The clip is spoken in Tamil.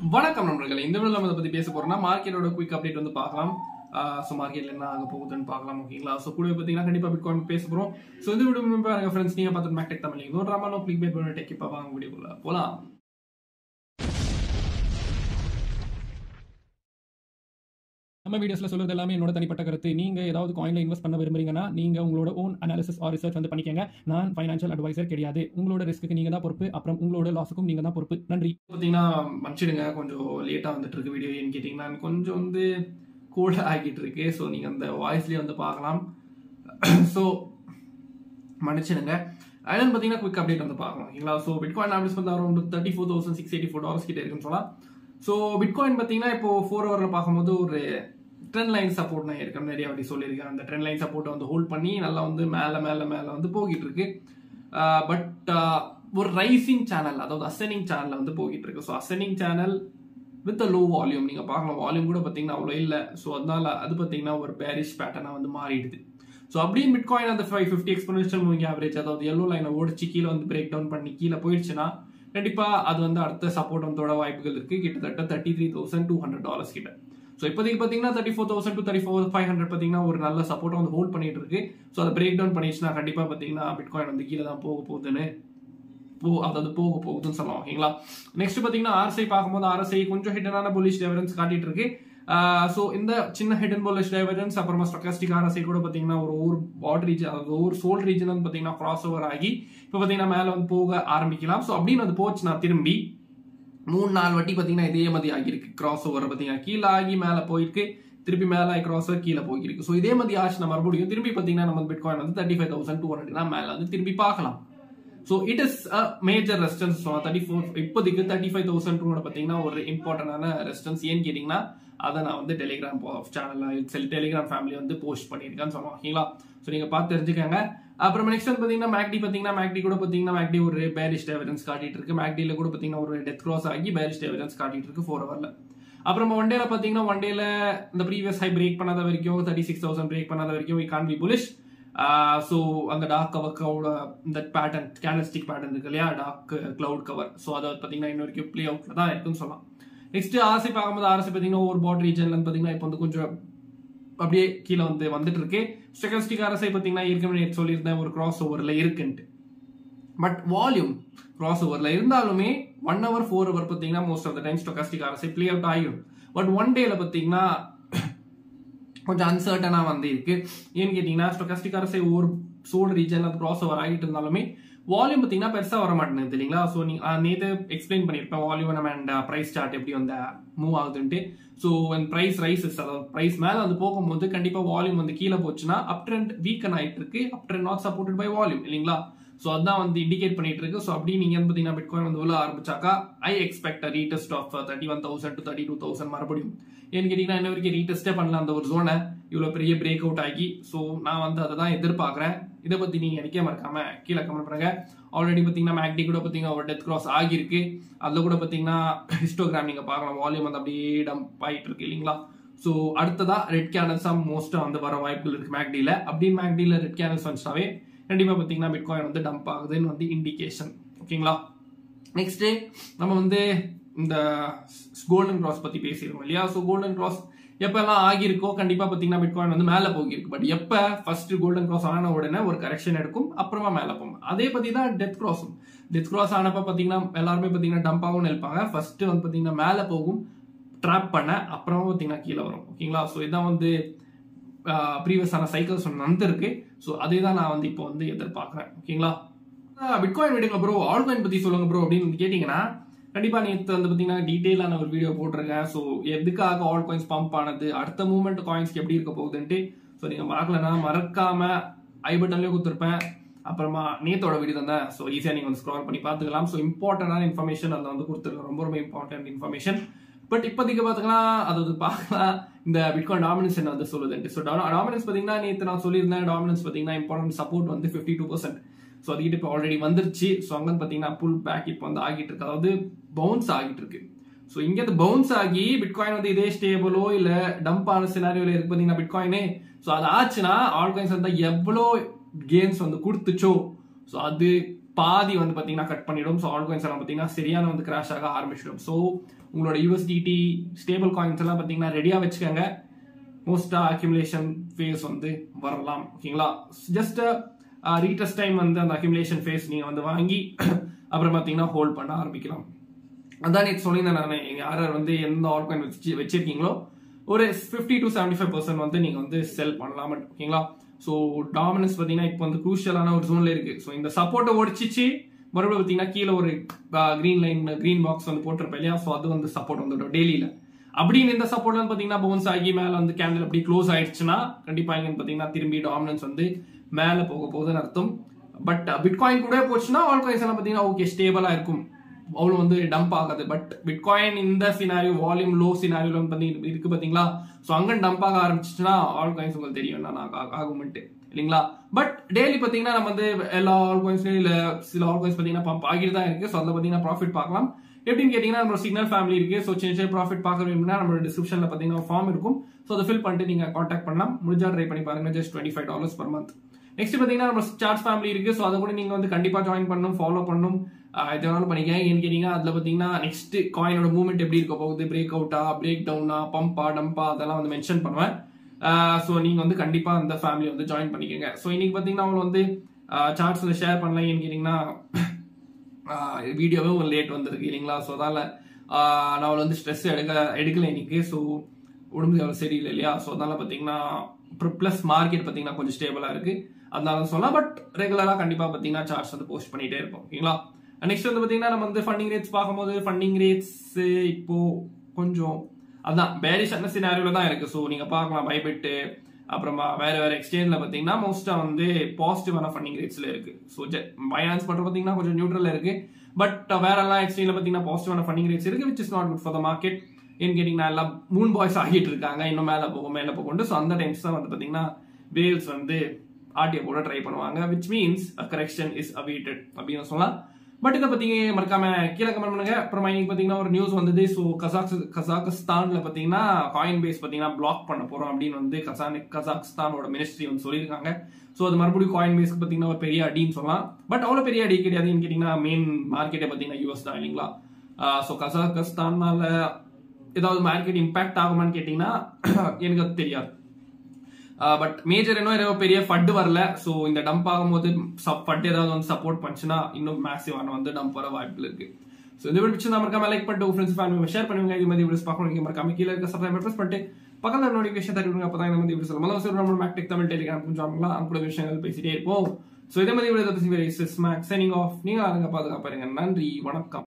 வணக்கம் நண்பர்களே இந்த வீடியோ நம்ம இதை பத்தி பேச போறோம்னா மார்க்கெட்டோட குயிக் அப்டேட் வந்து பார்க்கலாம் ஸோ மார்க்கெட்ல என்ன ஆக போகுதுன்னு பார்க்கலாம் ஓகேங்களா ஸோ கூட பார்த்தீங்கன்னா கண்டிப்பா பிட்காயின் பேச போறோம் ஸோ இந்த வீடியோ பாருங்க ஃப்ரெண்ட்ஸ் நீங்க பார்த்து மேக்டெக் தமிழ் இன்னொரு ட்ராமா நோ கிளிக் பேட் பண்ணி டெக் இப்போ வாங்க வீடியோக்குள்ள போலாம் நம்ம வீடியோஸ்ல சொல்றது எல்லாமே என்னோட தனிப்பட்ட கருத்து நீங்க ஏதாவது காயின்ல இன்வெஸ்ட் பண்ண விரும்புறீங்கன்னா நீங்க உங்களோட ஓன் அனாலிசிஸ் ஆர் ரிசர்ச் வந்து பண்ணிக்கங்க நான் ஃபைனான்ஷியல் அட்வைசர் கிடையாது உங்களோட ரிஸ்க்கு நீங்க தான் பொறுப்பு அப்புறம் உங்களோட லாஸுக்கும் நீங்க தான் பொறுப்பு நன்றி பார்த்தீங்கன்னா மன்னிச்சிடுங்க கொஞ்சம் லேட்டாக வந்துட்டு இருக்கு வீடியோ ஏன்னு கேட்டிங்கன்னா கொஞ்சம் வந்து கூட ஆகிட்டு இருக்கு ஸோ நீங்கள் அந்த வாய்ஸ்லேயே வந்து பார்க்கலாம் ஸோ மன்னிச்சிடுங்க ஐலண்ட் பார்த்தீங்கன்னா குவிக் அப்டேட் வந்து பார்க்கலாம் ஓகேங்களா ஸோ பிட்காயின் ஆவரேஜ் வந்து around thirty four thousand six eighty four dollars கிட்ட இருக்குன்னு சொல்லலாம் ஸோ பிட்காயின் பார்த்தீங்கன்னா இப்போ ஃபோர் ஹவரில் பார்க்கும்போது ஒரு ட்ரெண்ட் லைன் சப்போர்ட் நான் ஏற்கனவே நிறைய வாட்டி சொல்லியிருக்கேன் அந்த ட்ரெண்ட் லைன் சப்போர்ட்டை வந்து ஹோல்ட் பண்ணி நல்லா வந்து மேலே மேலே மேலே வந்து போகிட்டு இருக்கு பட் ஒரு ரைசிங் சேனல் அதாவது அசனிங் சேனல்ல வந்து போகிட்டு இருக்கு ஸோ அசனிங் சேனல் வித் லோ வால்யூம் நீங்க பார்க்கலாம் வால்யூம் கூட பார்த்தீங்கன்னா அவ்வளோ இல்லை ஸோ அதனால அது பார்த்தீங்கன்னா ஒரு பேரிஷ் பேட்டர்னா வந்து மாறிடுது ஸோ அப்படியே பிட்காயின் அந்த five fifty exponential moving average அதாவது எல்லோ லைனை ஓடிச்சு கீழே வந்து பிரேக் டவுன் பண்ணி கீழே போயிடுச்சுன்னா கண்டிப்பா அது வந்து அடுத்த சப்போர்ட் வந்தோட வாய்ப்புகள் இருக்கு கிட்டத்தட்ட thirty three thousand two hundred dollars கிட்ட ஸோ இப்போதைக்கு பார்த்தீங்கன்னா thirty four thousand to thirty four five hundred பார்த்தீங்கன்னா ஒரு நல்ல சப்போர்ட் வந்து ஹோல்ட் பண்ணிட்டு இருக்கு ஸோ அதை பிரேக் டவுன் பண்ணிடுச்சுன்னா கண்டிப்பாக பார்த்தீங்கன்னா பிட்காயின் வந்து கீழே தான் போக போகுதுன்னு போ அதாவது போக போகுதுன்னு சொல்லலாம் ஓகேங்களா நெக்ஸ்ட் பார்த்தீங்கன்னா ஆர்எஸ்ஐ பார்க்கும்போது ஆர்எஸ்ஐ கொஞ்சம் ஹிடனான புலிஷ் டெவரன்ஸ் காட்டிட்டு இருக்கு ஸோ இந்த சின்ன ஹிடன் புலிஷ் டெவரன்ஸ் அப்புறமா ஸ்டொக்காஸ்டிக் ஆர்எஸ்ஐ கூட பார்த்தீங்கன்னா ஒரு ஒரு பாட் ரீஜன் அதாவது ஒரு சோல் ரீஜன் வந்து பார்த்தீங்கன்னா கிராஸ் ஓவர் ஆகி இப்போ பார்த்தீங்கன்னா மேலே வந்து போக ஆரம்பிக்கலாம் ஸோ அப்படின்னு அது போச்சுன்னா திரும்பி மூணு நாலு வாட்டி பார்த்தீங்கன்னா இதே மாதிரி ஆகியிருக்கு கிராஸ் ஓவர் பார்த்தீங்கன்னா கீழே ஆகி மேலே போயிருக்கு திருப்பி மேலே கிராஸ் ஓவர் கீழே போயிருக்கு ஸோ இதே மாதிரி ஆச்சுன்னா மறுபடியும் திரும்பி பார்த்தீங்கன்னா நம்ம பிட்காயின் வந்து thirty five thousand two hundred மேலே வந்து திரும்பி பார்க்கலாம் so it is a major resistance thirty four இப்போதைக்கு தேர்ட்டி ஃபைவ் தௌசண்ட் டூ பார்த்தீங்கன்னா ஒரு இம்பார்ட்டன்டான ரெஸ்டன்ஸ் ஏன்னு கேட்டிங்கன்னா அதை நான் வந்து டெலிகிராம் சேனலில் சரி டெலிகிராம் ஃபேமிலி வந்து போஸ்ட் பண்ணியிருக்கேன்னு சொல்லுவோம் ஓகேங்களா ஸோ நீங்கள் பார்த்து தெரிஞ்சுக்கோங்க அப்புறம் நெக்ஸ்ட் வந்து பார்த்தீங்கன்னா மேக்டி பார்த்தீங்கன்னா மேக்டி கூட பார்த்தீங்கன்னா மேக்டி ஒரு பேரிஷ் எவிடன்ஸ் காட்டிட்டு இருக்கு மேக்டியில் கூட பார்த்தீங்கன்னா ஒரு டெத் கிராஸ் ஆகி பேரிஷ் எவிடன்ஸ் காட்டிட்டு இருக்கு ஃபோர் ஹவரில் அப்புறம் ஒன் டேல பார்த்தீங்கன்னா ஒன் டேல இந்த ப்ரீவியஸ் ஹை பிரேக் பண்ணாத வரைக்கும் தேர்ட்டி சிக்ஸ் தௌசண்ட் பிரேக் பண்ணாத வரைக்கும் we can be bullish so அந்த டார்க் கவர் கவோட இந்த பேட்டர்ன் கேனஸ்டிக் பேட்டர்ன் இருக்கு இல்லையா டார்க் கிளவுட் கவர் ஸோ அதை பார்த்தீங்கன்னா இன்ன வரைக்கும் ப்ளே அவுட்ல தான் இருக்குன்னு சொல்லலாம் நெக்ஸ்ட் ஆர்சி பார்க்கும்போது ஆர்சி பார்த்தீங்கன்னா ஒரு பாட் ரீஜன்ல பார்த்தீங்கன்னா இப்போ வந்து கொஞ்சம் அப்படியே கீழே வந்து வந்துட்டு இருக்கு ஸ்டெகஸ்டிக் ஆர்எஸ்ஐ பார்த்தீங்கன்னா ஏற்கனவே சொல்லியிருந்தேன் ஒரு கிராஸ் ஓவரில் இருக்குன்ட்டு பட் வால்யூம் கிராஸ் ஓவரில் இருந்தாலுமே ஒன் ஹவர் ஃபோர் ஹவர் பார்த்தீங்கன்னா most of the time stochastic RSI play out ஆகிடும் பட் ஒன் டேல பார்த்தீங்கன்னா கொஞ்சம் அன்சர்டனாக வந்து இருக்கு ஏன்னு கேட்டிங்கன்னா ஸ்டொகாஸ்டிக் ஆர்எஸ்ஐ ஒரு சோல் ரீஜன் அது கிராஸ் ஓவர் ஆகிட்டு இருந்தாலுமே வால்யூம் பார்த்தீங்கன்னா பெருசாக வர மாட்டேங்குது இல்லைங்களா ஸோ நீ நேற்று எக்ஸ்பிளைன் பண்ணியிருப்பேன் வால்யூம் அண்ட் ப்ரைஸ் சார்ட் எப்படி வந்து மூவ் ஆகுதுன்ட்டு ஸோ அண்ட் ப்ரைஸ் ரைசஸ் அதாவது ப்ரைஸ் மேலே வந்து போகும்போது கண்டிப்பாக வால்யூம் வந்து கீழே போச்சுன்னா அப் ட்ரெண்ட் வீக்கன் ஆகிட்டு இருக்கு up trend not supported by volume இல்லைங்களா ஸோ அதான் வந்து இண்டிகேட் பண்ணிட்டு இருக்கு ஸோ அப்படி நீங்க பார்த்தீங்கன்னா பிட்காயின் வந்து உள்ள ஆரம்பிச்சாக்கா I expect retest of thirty one thousand to thirty two thousand மறுபடியும் ஏன்னு கேட்டீங்கன்னா இன்ன வரைக்கும் ரீடெஸ்டே பண்ணல அந்த ஒரு ஜோனை இவ்வளோ பெரிய பிரேக் அவுட் ஆகி ஸோ நான் வந்து அதை தான் எதிர்பார்க்குறேன் இதை பற்றி நீங்கள் எனக்கே மறக்காம கீழே கமெண்ட் பண்ணுங்க ஆல்ரெடி பார்த்தீங்கன்னா மேக்டி கூட பார்த்தீங்கன்னா ஒரு டெத் கிராஸ் ஆகியிருக்கு அதில் கூட பார்த்தீங்கன்னா ஹிஸ்டோகிராம் நீங்கள் பார்க்கலாம் வால்யூம் வந்து அப்படியே டம்ப் ஆகிட்டு இருக்கு இல்லைங்களா ஸோ அடுத்ததா ரெட் கேனல்ஸ் தான் மோஸ்ட்டாக வந்து வர வாய்ப்புகள் இருக்கு மேக்டியில் அப்படின்னு மேக்டியில் ரெட் கேனல்ஸ் வந்துச்சாவே கண்டிப்பாக பார்த்தீங்கன்னா பிட்காயின் வந்து டம்ப் ஆகுதுன்னு வந்து இண்டிகேஷன் ஓகேங்களா நெக்ஸ்ட் நம்ம வந்து இந்த கோல்டன் கிராஸ் பற்றி பேசியிருக்கோம் இல்லையா ஸோ கோல்டன் கிராஸ் எப்பெல்லாம் ஆகியிருக்கோ கண்டிப்பாக பார்த்தீங்கன்னா பிட்காயின் வந்து மேலே போகிருக்கு பட் எப்போ ஃபர்ஸ்ட் கோல்டன் கிராஸ் ஆன உடனே ஒரு கரெக்ஷன் எடுக்கும் அப்புறமா மேலே போகும் அதே பற்றி தான் டெத் கிராஸும் டெத் கிராஸ் ஆனப்போ பார்த்தீங்கன்னா எல்லாருமே பார்த்தீங்கன்னா டம்பாகவும் நிற்பாங்க ஃபர்ஸ்ட் வந்து பார்த்தீங்கன்னா மேலே போகும் ட்ராப் பண்ண அப்புறமா பார்த்தீங்கன்னா கீழே வரும் ஓகேங்களா ஸோ இதான் வந்து ப்ரீவியஸான சைக்கிள்ஸ் ஒன்று வந்திருக்கு ஸோ அதே தான் நான் வந்து இப்போ வந்து எதிர்பார்க்குறேன் ஓகேங்களா பிட்காயின் விடுங்க ப்ரோ ஆல்காயின் பற்றி சொல்லுங்க ப்ரோ அப்படின்னு கேட்டிங்கன்னா கண்டிப்பாக நேற்று வந்து பார்த்தீங்கன்னா டீட்டெயிலான ஒரு வீடியோ போட்டிருக்கேன் ஸோ எதுக்காக ஆல் காயின்ஸ் பம்ப் ஆனது அடுத்த மூவ்மெண்ட் காயின்ஸ்க்கு எப்படி இருக்க போகுதுன்ட்டு ஸோ நீங்கள் பார்க்கலன்னா மறக்காம ஐ பட்டன்லேயே கொடுத்துருப்பேன் அப்புறமா நேத்தோட வீடியோ தான் ஸோ ஈஸியாக நீங்கள் வந்து ஸ்க்ரால் பண்ணி பார்த்துக்கலாம் ஸோ இம்பார்ட்டண்டான இன்ஃபர்மேஷன் அதில் வந்து கொடுத்துருக்கேன் ரொம்ப ரொம்ப இம்பார்ட்டன்ட் இன்ஃபர்மேஷன் பட் இப்போதைக்கு பார்த்துக்கலாம் அதாவது பார்க்கலாம் இந்த பிட்காயின் டாமினன்ஸ் என்ன வந்து சொல்லுதுன்ட்டு ஸோ டாமினன்ஸ் பார்த்தீங்கன்னா நேற்று நான் சொல்லியிருந்தேன் டாமினன்ஸ் பார்த்தீங்கன்னா இம்பார்ட்டன்ட் சப்போர்ட் வந்து ஃபிஃப்டி டூ பர்சன்ட் ஸோ அதுக்கிட்ட இப்போ ஆல்ரெடி வந்துருச்சு ஸோ அங்கே பார்த்தீங்கன்னா புல் பேக் இப்போ வந்து ஆகிட்டு இருக்கு அதாவது பவுன்ஸ் ஆகிட்டு இருக்கு ஸோ இங்கேருந்து பவுன்ஸ் ஆகி பிட்காயின் வந்து இதே ஸ்டேபிளோ இல்லை டம்ப் ஆன சினாரியோல இருக்கு பார்த்தீங்கன்னா பிட்காயினே ஸோ அது ஆச்சுன்னா ஆல் காயின்ஸ் வந்து எவ்வளோ கேம்ஸ் வந்து கொடுத்துச்சோ ஸோ அது பாதி வந்து பார்த்தீங்கன்னா கட் பண்ணிடும் ஸோ ஆல் காயின்ஸ் எல்லாம் பார்த்தீங்கன்னா சரியான வந்து கிராஷ் ஆக ஆரம்பிச்சிடும் ஸோ உங்களோட யூஎஸ்டிடி ஸ்டேபிள் காயின்ஸ் எல்லாம் பார்த்தீங்கன்னா ரெடியாக வச்சுக்கோங்க மோஸ்டா அக்யூமுலேஷன் ஃபேஸ் வந்து வரலாம் ஓகேங்களா ஜஸ்ட் ரீடெஸ்ட் டைம் வந்து அந்த அக்யூமுலேஷன் ஃபேஸ் நீங்கள் வந்து வாங்கி அப்புறம் பார்த்தீங்கன்னா ஹோல்ட் பண்ண ஆரம்பிக்கலாம் அதான் நேற்று சொல்லியிருந்தேன் நான் யார் யார் வந்து எந்த ஆல் காயின் வச்சு வச்சிருக்கீங்களோ ஒரு fifty to seventy five percent வந்து நீங்கள் வந்து செல் பண்ணலாம் ஓகேங்களா ஸோ டாமினன்ஸ் பார்த்தீங்கன்னா இப்போ வந்து குரூஷியலான ஒரு ஜோன்ல இருக்கு ஸோ இந்த சப்போர்ட்டை ஒடிச்சிச்சு மறுபடியும் பார்த்தீங்கன்னா கீழே ஒரு க்ரீன் லைன் க்ரீன் பாக்ஸ் வந்து போட்டிருப்பேன் இல்லையா ஸோ அது வந்து சப்போர்ட் வந்துடும் டெய்லியில் அப்படின்னு இந்த சப்போர்ட் வந்து பார்த்தீங்கன்னா பவுன்ஸ் ஆகி மேலே வந்து கேண்டில் அப்படி க்ளோஸ் ஆயிடுச்சுன்னா கண்டிப்பாக இங்கே பார்த்தீங்கன்னா திரும்பி டாமினன்ஸ் வந்து மேலே போக போகுதுன்னு அர்த்தம் பட் பிட்காயின் கூட போச்சுன்னா ஆல் காயின்ஸ் எல்லாம் பார்த்தீங்கன்னா ஓகே ஸ்டேபிளாக இருக்கும் அவ்வளோ வந்து டம்ப் ஆகாது பட் பிட்காயின் இந்த சினாரியோ வால்யூம் லோ சினாரியோ வந்து பார்த்தீங்கன்னா இருக்கு பார்த்தீங்களா ஸோ அங்கே டம்ப் ஆக ஆரம்பிச்சிச்சுன்னா ஆல் காயின்ஸ் உங்களுக்கு தெரியும் என்ன ஆகும்ட்டு இல்லைங்களா பட் டெய்லி பார்த்தீங்கன்னா நம்ம வந்து எல்லா ஆல் காயின்ஸ்லையும் இல்லை சில ஆல் காயின்ஸ் பார்த்தீங்கன்னா பம்ப் ஆகிட்டு தான் இருக்கு ஸோ அதில் பார்த்தீங்கன்னா ப்ராஃபிட் பார்க்கலாம் எப்படின்னு கேட்டீங்கன்னா நம்ம சிக்னல் ஃபேமிலி இருக்கு ஸோ சின்ன சின்ன ப்ராஃபிட் பார்க்க வேணும்னா நம்மளோட டிஸ்கிரிப்ஷன்ல பார்த்தீங்கன்னா ஃபார்ம் இருக்கும் ஸோ அதை ஃபில் பண்ணிட்டு நீங்க காண்டாக்ட் பண்ணலாம் முடிஞ்சா ட்ரை பண்ணி பாருங்க just twenty five dollars per month next பார்த்தீங்கன்னா நம்ம சார்ஜ் ஃபேமிலி இருக்கு ஸோ அதை கூட நீங்க வந்து கண்டிப்பா ஜாயின் பண்ணணும் ஃபாலோ பண்ணணும் எது வேணாலும் பண்ணிக்கங்க ஏன்னு கேட்டீங்கன்னா அதில் பார்த்தீங்கன்னா நெக்ஸ்ட் காயினோட மூவ்மெண்ட் எப்படி இருக்க போகுது பிரேக் அவுட்டா பிரேக் டவுனா பம்பா டம்பா அதெல்லாம் வந்து மென்ஷன் பண்ணுவேன் ஸோ நீங்கள் வந்து கண்டிப்பாக அந்த ஃபேமிலி வந்து ஜாயின் பண்ணிக்கோங்க ஸோ இன்னைக்கு பார்த்தீங்கன்னா அவங்க வந்து சார்ட்ஸில் ஷேர் பண்ணலாம் ஏன்னு கேட்டிங்கன்னா வீடியோவே ஒரு லேட் வந்திருக்கு இல்லைங்களா ஸோ அதால் நான் அவளை வந்து ஸ்ட்ரெஸ் எடுக்க எடுக்கல இன்னைக்கு ஸோ உடம்பு அவ்வளோ சரியில்லை இல்லையா ஸோ அதனால பார்த்தீங்கன்னா ப்ளஸ் மார்க்கெட் பார்த்தீங்கன்னா கொஞ்சம் ஸ்டேபிளாக இருக்கு அதனால சொல்லலாம் பட் ரெகுலராக கண்டிப்பாக பார்த்தீங்கன்னா சார்ட்ஸ் வந்து போஸ்ட் பண்ணிட்டே இருப்போம் ஓகேங்களா நெக்ஸ்ட் வந்து பார்த்தீங்கன்னா நம்ம வந்து ஃபண்டிங் ரேட்ஸ் பார்க்கும்போது ஃபண்டிங் ரேட்ஸ் இப்போ கொஞ்சம் அதான் பேரிஷான சினாரியோல தான் இருக்கு ஸோ நீங்க பார்க்கலாம் பைபெட்டு அப்புறமா வேற வேற எக்ஸ்சேஞ்சில் பார்த்தீங்கன்னா மோஸ்டா வந்து பாசிட்டிவான ஃபண்டிங் ரேட்ஸ்ல இருக்கு ஸோ பைனான்ஸ் மட்டும் பார்த்தீங்கன்னா கொஞ்சம் நியூட்ரல் இருக்கு பட் வேற எல்லாம் எக்ஸ்சேஞ்சில் பார்த்தீங்கன்னா பாசிட்டிவான ஃபண்டிங் ரேட்ஸ் இருக்கு which is not good for the market ஏன்னு கேட்டிங்கன்னா எல்லாம் மூன் பாய்ஸ் ஆகிட்டு இருக்காங்க இன்னும் மேலே போகும் மேலே போகும் ஸோ அந்த டைம்ஸ் தான் வந்து பார்த்தீங்கன்னா வேல்ஸ் வந்து ஆர்டிஓ கூட ட்ரை பண்ணுவாங்க which means correction is awaited அப்படின்னு சொல்லலாம் பட் இதை பத்தி மறக்காம கீழே கமெண்ட் பண்ணுங்க அப்புறமா இன்னைக்கு பாத்தீங்கன்னா ஒரு நியூஸ் வந்தது ஸோ கசாக் கசாகஸ்தான்ல பாத்தீங்கன்னா காயின் பேஸ் பாத்தீங்கன்னா பிளாக் பண்ண போறோம் அப்படின்னு வந்து கசானி கசாக்ஸ்தானோட மினிஸ்ட்ரி வந்து சொல்லியிருக்காங்க ஸோ அது மறுபடியும் காயின் பேஸ்க்கு பாத்தீங்கன்னா ஒரு பெரிய அடின்னு சொல்லலாம் பட் அவ்வளவு பெரிய அடி கிடையாதுன்னு கேட்டீங்கன்னா மெயின் மார்க்கெட்டே பாத்தீங்கன்னா யூஎஸ் தான் இல்லைங்களா ஸோ கசாகஸ்தானால ஏதாவது மார்க்கெட் இம்பாக்ட் ஆகுமான்னு கேட்டீங்கன்னா எனக்கு அது தெரியாது பட் மேஜர் இன்னும் ஏதோ பெரிய ஃபட் வரல ஸோ இந்த டம்ப் ஆகும்போது ஃபட் ஏதாவது வந்து சப்போர்ட் பண்ணுச்சுன்னா இன்னும் மேசிவான வந்து டம்ப் வர வாய்ப்பு இருக்கு ஸோ இந்த வீடியோ பிடிச்சி மறக்காம லைக் பண்ணிட்டு ஃப்ரெண்ட்ஸ் ஃபேமிலி ஷேர் பண்ணுவீங்க இது மாதிரி வீடியோஸ் பார்க்கணும் மறக்காம கீழே இருக்க சப்ஸ்கிரைப் ப்ரெஸ் பண்ணிட்டு பக்கத்தில் நோட்டிஃபிகேஷன் தட்டி விடுங்க அப்போ தான் இந்த மாதிரி வீடியோஸ் முதல்ல சொல்லி நம்ம மேக்டெக் தமிழ் டெலிகிராம் கொஞ்சம் ஆகலாம் அவங்க கூட விஷயங்கள் பேசிட்டே இருப்போம் ஸோ இதே மாதிரி வீடியோ மேக்ஸ் சைனிங் ஆஃப் நீங்கள் அங்கே பாதுகாப்பாருங்க நன்றி வணக்கம்